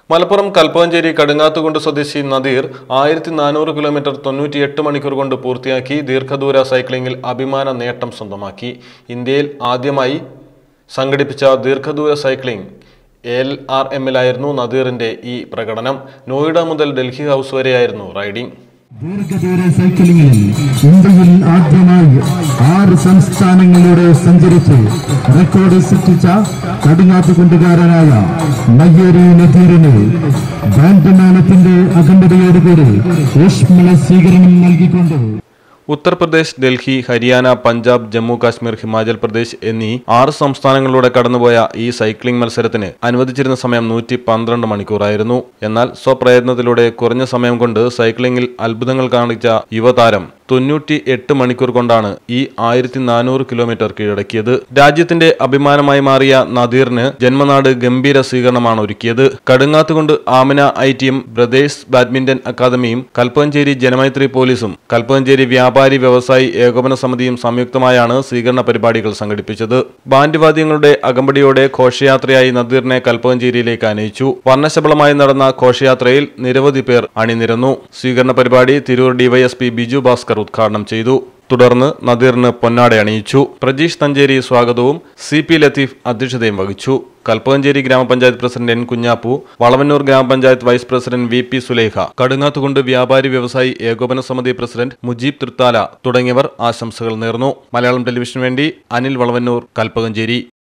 മലപ്പുറം കൽപ്പകഞ്ചേരി കടുങ്ങാത്തുകുണ്ട് സ്വദേശി നദീർ ആയിരത്തി നാനൂറ് കിലോമീറ്റർ തൊണ്ണൂറ്റിയെട്ട് മണിക്കൂർ കൊണ്ട് പൂർത്തിയാക്കി ദീർഘദൂര സൈക്ലിംഗിൽ അഭിമാന നേട്ടം സ്വന്തമാക്കി ഇന്ത്യയിൽ ആദ്യമായി സംഘടിപ്പിച്ച ദീർഘദൂര സൈക്ലിംഗ് എൽ ആർ എമ്മിലായിരുന്നു നദീറിന്റെ ഈ പ്രകടനം നോയിഡ മുതൽ ഡൽഹി ഹൗസ് വരെയായിരുന്നു റൈഡിംഗ് ദീർഘദൂര സൈക്ലിംഗിൽ ഇന്ത്യയിൽ ആദ്യമായി ആറ് സംസ്ഥാനങ്ങളിലൂടെ സഞ്ചരിച്ച് റെക്കോർഡ് സൃഷ്ടിച്ച കടുങ്ങാത്തുകൊണ്ടുകാരനായ മയ്യേരി നദീറിന് ബാൻഡ് മേളത്തിന്റെ അഖണ്ഡതയോടുകൂടി ഊഷ്മള സ്വീകരണം നൽകിക്കൊണ്ട് ഉത്തർപ്രദേശ് ഡൽഹി ഹരിയാന പഞ്ചാബ് ജമ്മു കാശ്മീർ ഹിമാചൽ പ്രദേശ് എന്നീ ആറ് സംസ്ഥാനങ്ങളിലൂടെ കടന്നുപോയ ഈ സൈക്ലിംഗ് മത്സരത്തിന് അനുവദിച്ചിരുന്ന സമയം നൂറ്റി പന്ത്രണ്ട് മണിക്കൂറായിരുന്നു എന്നാൽ സ്വപ്രയത്നത്തിലൂടെ കുറഞ്ഞ സമയം കൊണ്ട് സൈക്ലിംഗിൽ അത്ഭുതങ്ങൾ കാണിച്ച യുവതാരം തൊണ്ണൂറ്റി എട്ട് മണിക്കൂർ കൊണ്ടാണ് ഈ ആയിരത്തി നാനൂറ് കിലോമീറ്റർ കീഴടക്കിയത് രാജ്യത്തിന്റെ അഭിമാനമായി മാറിയ നദീറിന് ജന്മനാട് ഗംഭീര സ്വീകരണമാണ് ഒരുക്കിയത് കടുങ്ങാത്തുകൊണ്ട് ആമിന ഐ ടിയും ബ്രദേഴ്സ് ബാഡ്മിന്റൺ അക്കാദമിയും കൽപ്പഞ്ചേരി ജനമൈത്രി പോലീസും കൽപ്പഞ്ചേരി വ്യാപാരി വ്യവസായി ഏകോപന സമിതിയും സംയുക്തമായാണ് സ്വീകരണ പരിപാടികൾ സംഘടിപ്പിച്ചത് ബാൻഡ് വാദ്യങ്ങളുടെ അകമ്പടിയോടെ ഘോഷയാത്രയായി നദീറിനെ കൽപ്പഞ്ചേരിയിലേക്ക് അനയിച്ചു വർണ്ണശബളമായി നടന്ന ഘോഷയാത്രയിൽ നിരവധി പേർ അണിനിരന്നു സ്വീകരണ പരിപാടി തിരൂർ ഡിവൈഎസ്പി ബിജു ഭാസ്കർ ഉദ്ഘാടനം ചെയ്തു തുടർന്ന് നദീറിന് പൊന്നാട അണിയിച്ചു പ്രജീഷ് തഞ്ചേരി സ്വാഗതവും സി പി ലത്തീഫ് അധ്യക്ഷതയും വഹിച്ചു കൽപ്പകഞ്ചേരി ഗ്രാമപഞ്ചായത്ത് പ്രസിഡന്റ് എൻ കുഞ്ഞാപ്പു വളവന്നൂർ ഗ്രാമപഞ്ചായത്ത് vice president V P Sulekha Kadungathukundu വ്യാപാരി വ്യവസായി ഏകോപന സമിതി പ്രസിഡന്റ് മുജീബ് തൃത്താല തുടങ്ങിയവർ ആശംസകൾ നേർന്നു മലയാളം ടെലിവിഷന് വേണ്ടി അനിൽ വളവന്നൂർ കൽപ്പകഞ്ചേരി